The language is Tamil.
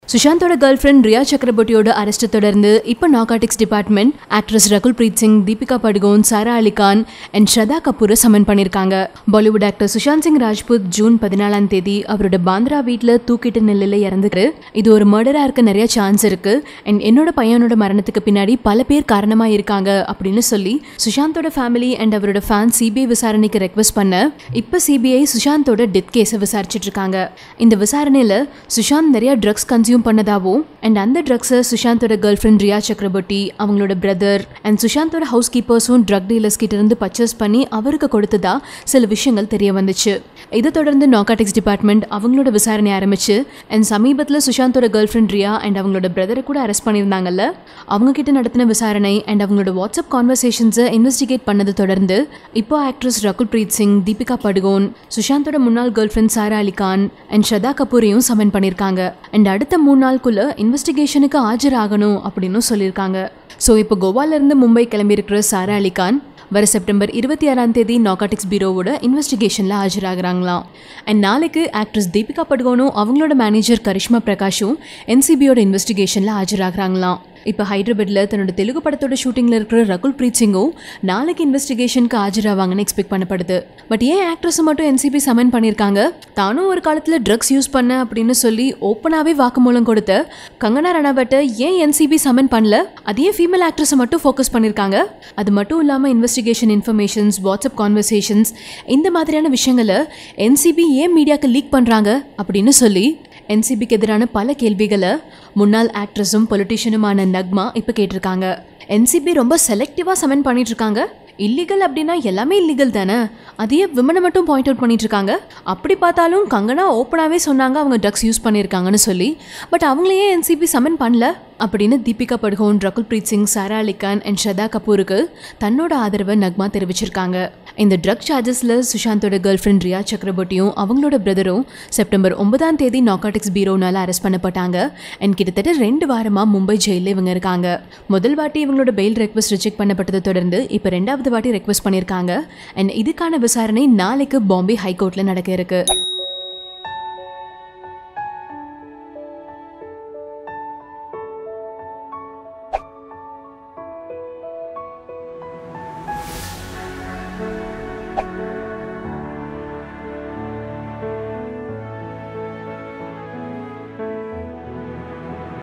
சுஷாந்தோட கேர்ள் ஃப்ரெண்ட் ரியா சக்கரவர்த்தியோட அரெஸ்ட்டை தொடர்ந்து இப்போ narcotics department actress Rakul Preet Singh Deepika Padukone Sara Ali Khan and Shraddha கபூரை சமன் பண்ணியிருக்காங்க Bollywood actor Sushant Singh Rajput June பதினாலாம் தேதி அவரோட பாந்திரா வீட்டில் தூக்கிட்டு நிலையில இறந்துட்டு இது ஒரு மர்டரா இருக்க நிறைய சான்ஸ் இருக்கு அண்ட் என்னோட பையனோட மரணத்துக்கு பின்னாடி பல பேர் காரணமா இருக்காங்க அப்படின்னு சொல்லி சுஷாந்தோட ஃபேமிலி அண்ட் அவரோட ஃபேன் சிபிஐ விசாரணைக்கு ரெக்வஸ்ட் பண்ண இப்போ சிபிஐ சுஷாந்தோட டெத் கேஸை விசாரிச்சுட்டு இருக்காங்க இந்த விசாரணையில் சுஷாந்த் நிறைய ட்ரக்ஸ் கன்சியூம் பண்ணதாவும் அண்ட் அந்த ட்ரக்ஸை சுஷாந்தோட கேர்ள் ஃப்ரெண்ட் ரியா சக்கரவர்த்தி அவங்களோட பிரதர் அண்ட் சுஷாந்தோட ஹவுஸ் கீப்பர்ஸும் ட்ரக் டீலர்ஸ் கிட்ட இருந்து பர்ச்சேஸ் பண்ணி அவருக்கு கொடுத்ததா சில விஷயங்கள் தெரிய வந்துச்சு இதை தொடர்ந்து நாகாட்டிக்ஸ் டிபார்ட்மெண்ட் அவங்களோட விசாரணை ஆரம்பிச்சு அண்ட் சமீபத்தில் சுஷாந்தோட கேர்ள் ஃப்ரெண்ட் ரியா அண்ட் அவங்களோட பிரதரை கூட அரெஸ்ட் பண்ணியிருந்தாங்கல்ல அவங்க கிட்ட நடத்தின விசாரணை அண்ட் அவங்களோட வாட்ஸ்அப் கான்வர்சேஷன்ஸை இன்வெஸ்டிகேட் பண்ணதை தொடர்ந்து இப்போ ஆக்ட்ரஸ் ரகுல் பிரீத் சிங் தீபிகா படுகோன் சுஷாந்தோட முன்னாள் girl friend Sara Ali Khan and Shraddha கபூரையும் சமன் பண்ணியிருக்காங்க அண்ட் அடுத்த மூணு நாளுக்குள்ள இன்வெஸ்டிகேஷனுக்கு ஆஜராகணும் அப்படின்னு சொல்லியிருக்காங்க ஸோ இப்போ கோவாலேருந்து மும்பை கிளம்பியிருக்கிற சாரா அலிகான் வர செப்டம்பர் இருபத்தி ஆறாம் தேதி நாகாட்டிக்ஸ் பீரோவோட இன்வெஸ்டிகேஷனில் ஆஜராகிறாங்களாம் அண்ட் நாளைக்கு ஆக்ட்ரஸ் தீபிகா படுகோனும் அவங்களோட மேனேஜர் கரிஷ்மா பிரகாஷும் என்சிபியோட இன்வெஸ்டிகேஷனில் ஆஜராகிறாங்களாம் இப்போ ஹைதராபாத்தில் தன்னோட தெலுங்கு படத்தோட ஷூட்டிங்கில் இருக்கிற ரகுல் பிரீத் சிங்கும் நாளைக்கு இன்வெஸ்டிகேஷனுக்கு ஆஜராவாங்கன்னு எக்ஸ்பெக்ட் பண்ணப்படுது பட் ஏன் ஆக்ட்ரஸை மட்டும் என்சிபி சமன் பண்ணியிருக்காங்க தானும் ஒரு காலத்தில் ட்ரக்ஸ் யூஸ் பண்ண அப்படின்னு சொல்லி ஓப்பனாகவே வாக்குமூலம் கொடுத்த கங்கனா ரணாவட்டை ஏன் என்சிபி சமன் பண்ணல அதே ஃபீமேல் ஆக்ட்ரஸை மட்டும் ஃபோக்கஸ் பண்ணியிருக்காங்க அது மட்டும் இல்லாமல் இன்வெஸ்டிகேஷன் இன்ஃபர்மேஷன்ஸ் வாட்ஸ்அப் கான்வர்சேஷன்ஸ் இந்த மாதிரியான விஷயங்களை என்சிபி ஏன் மீடியாவுக்கு லீக் பண்ணுறாங்க அப்படின்னு சொல்லி என்சிபிக்கு எதிரான பல கேள்விகளை முன்னாள் ஆக்ட்ரஸும் பொலிட்டிஷியனுமான நக்மா இப்போ கேட்டிருக்காங்க என்சிபி ரொம்ப செலக்டிவாக சமன் பண்ணிட்டு இருக்காங்க இல்லீகல் அப்படின்னா எல்லாமே இல்லீகல் தானே அதையே விமனை மட்டும் பாயிண்ட் அவுட் பண்ணிட்டு இருக்காங்க அப்படி பார்த்தாலும் கங்கனா ஓப்பனாகவே சொன்னாங்க அவங்க ட்ரக்ஸ் யூஸ் பண்ணியிருக்காங்கன்னு சொல்லி பட் அவங்களையே என்சிபி சமன் பண்ணல அப்படின்னு தீபிகா படுகோன் ரகுல் பிரீத் சிங் சாரா அலிகான் அண்ட் ஸ்ரதா கபூருக்கு தன்னோட ஆதரவை நக்மா தெரிவிச்சிருக்காங்க இந்த ட்ரக் சார்ஜஸில் சுஷாந்தோட கேர்ள் ஃப்ரெண்ட் ரியா சக்கரவர்த்தியும் அவங்களோட பிரதரும் செப்டம்பர் ஒன்பதாம் தேதி நாகாட்டிக்ஸ் பீரோனால அரெஸ்ட் பண்ணப்பட்டாங்க அண்ட் கிட்டத்தட்ட ரெண்டு வாரமாக மும்பை ஜெயிலில் இவங்க இருக்காங்க முதல் வாட்டி இவங்களோட பெயில் ரெக்வஸ்ட் ரிஜெக்ட் பண்ணப்பட்டதை தொடர்ந்து இப்போ ரெண்டாவது வாட்டி ரெக்வஸ்ட் பண்ணியிருக்காங்க அண்ட் இதுக்கான விசாரணை நாளைக்கு பாம்பே ஹைகோர்ட்டில் நடக்க இருக்கு